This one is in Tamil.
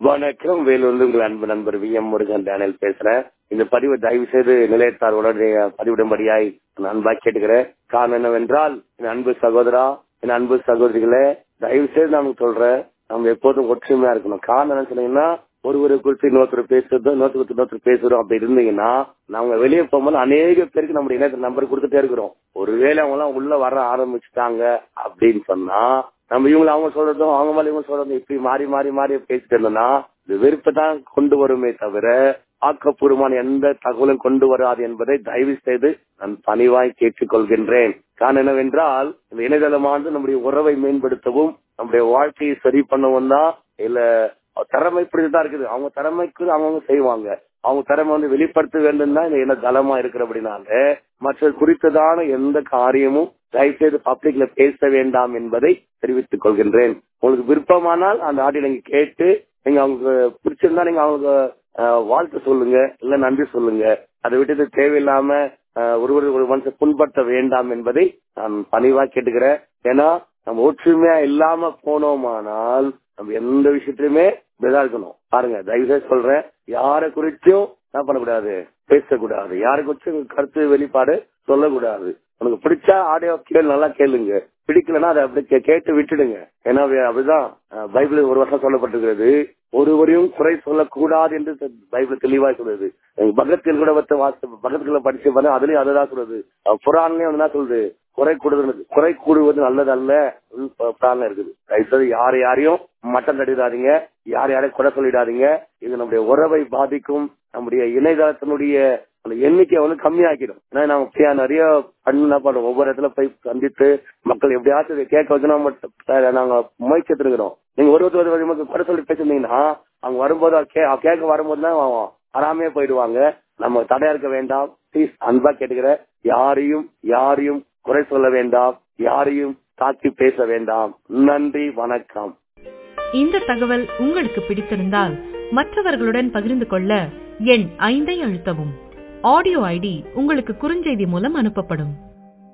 வணக்கம் வேலூர்ந்து உங்கள் அன்பு நண்பர் வி எம் முருகன் டேனியல் பேசுறேன் இந்த பதிவை தயவு செய்து நிலையத்தார் உடனே பதிவிடும்படியாய் நான் அன்பா கேட்டுக்கிறேன் காரணம் என்னவென்றால் என் அன்பு சகோதரா என் அன்பு சகோதரிகளே தயவு செய்து நான் சொல்றேன் நம்ம எப்போதும் ஒற்றுமையா இருக்கணும் காரணம் என்ன சொன்னீங்கன்னா ஒருவரை குறித்து இன்னொருத்தர் பேசுறதோ இன்னொருத்தர் குறித்து இன்னொருத்தர் பேசுறோம் அப்படி இருந்தீங்கன்னா நாங்க வெளியே போகும்போது அநேக பேருக்கு நம்முடைய இணையத்தில் நம்பர் கொடுத்துட்டே இருக்கிறோம் ஒருவேளை அவங்க எல்லாம் உள்ள வர ஆரம்பிச்சுட்டாங்க அப்படின்னு சொன்னா நம்ம இவங்க அவங்க சொல்றதும் அவங்க மேல இவங்க சொல்றதும் இப்படி மாறி மாறி மாறி பேசிட்டு இருந்தோம்னா இது வெறுப்பை தான் கொண்டு வருமே தவிர ஆக்கப்பூர்வமான எந்த தகவலும் கொண்டு வராது என்பதை தயவு செய்து நான் பணிவாய் கேட்டுக்கொள்கின்றேன் காரணம் என்னவென்றால் இந்த இணையதளமானது நம்முடைய உறவை மேம்படுத்தவும் நம்முடைய வாழ்க்கையை சரி பண்ணவும் தான் இல்ல திறமை இப்படிதான் இருக்குது அவங்க திறமைக்கு அவங்க செய்வாங்க அவங்க திறமை வந்து வெளிப்படுத்த வேண்டும் தான் இந்த இன தளமா இருக்கிறபடினால மற்ற குறித்ததான எந்த காரியமும் தயவுசெய்து பப்ளிக்ல பேச வேண்டாம் என்பதை தெரிவித்துக் கொள்கின்றேன் உங்களுக்கு விருப்பமானால் அந்த ஆடியோ நீங்க கேட்டு நீங்க அவங்க பிடிச்சிருந்தா நீங்க அவங்க வாழ்த்து சொல்லுங்க இல்ல நன்றி சொல்லுங்க அதை விட்டு தேவையில்லாம ஒருவர் ஒரு மனுஷன் புண்படுத்த வேண்டாம் என்பதை நான் பணிவா கேட்டுக்கிறேன் ஏன்னா நம்ம ஒற்றுமையா இல்லாம போனோமானால் நம்ம எந்த விஷயத்திலுமே இதா இருக்கணும் பாருங்க தயவுசெய்து சொல்றேன் யாரை குறிச்சும் என்ன பண்ணக்கூடாது பேசக்கூடாது யாரை குறிச்சும் கருத்து வெளிப்பாடு சொல்லக்கூடாது உனக்கு பிடிச்சா ஆடியோ கேளு நல்லா கேளுங்க பிடிக்கலன்னா அதை அப்படி கேட்டு விட்டுடுங்க ஏன்னா அப்படிதான் பைபிள் ஒரு வருஷம் சொல்லப்பட்டிருக்கிறது ஒருவரையும் குறை சொல்லக்கூடாது என்று பைபிள் தெளிவா சொல்லுது பகத்தில் கூட பகத்துல படிச்சு பாருங்க அதுலயும் அதுதான் சொல்லுது புறான்லயும் வந்து என்ன சொல்லுது குறை கூடுவது குறை கூடுவது நல்லது அல்ல புறான்ல இருக்குது தயவுசெய்து யார் யாரையும் மட்டம் தட்டிடாதீங்க யார் யாரையும் குறை சொல்லிடாதீங்க இது நம்முடைய உறவை பாதிக்கும் நம்முடைய இணையதளத்தினுடைய அந்த எண்ணிக்கை வந்து கம்மியாக்கிடும் ஏன்னா நாங்க நிறைய பண்ண என்ன பண்ணுவோம் ஒவ்வொரு இடத்துல போய் சந்தித்து மக்கள் எப்படியாச்சும் கேட்க வச்சு நம்ம நாங்க முயற்சி எடுத்துருக்கிறோம் நீங்க ஒரு ஒருத்தர் குறை சொல்லி பேசிருந்தீங்கன்னா அவங்க வரும்போது கேட்க வரும்போது தான் வராமே போயிடுவாங்க நம்ம தடையா இருக்க வேண்டாம் ப்ளீஸ் அன்பா கேட்டுக்கிற யாரையும் யாரையும் குறை சொல்ல வேண்டாம் யாரையும் தாக்கி பேச வேண்டாம் நன்றி வணக்கம் இந்த தகவல் உங்களுக்கு பிடித்திருந்தால் மற்றவர்களுடன் பகிர்ந்து கொள்ள எண் ஐந்தை அழுத்தவும் ஆடியோ ஐடி உங்களுக்கு குறுஞ்செய்தி மூலம் அனுப்பப்படும்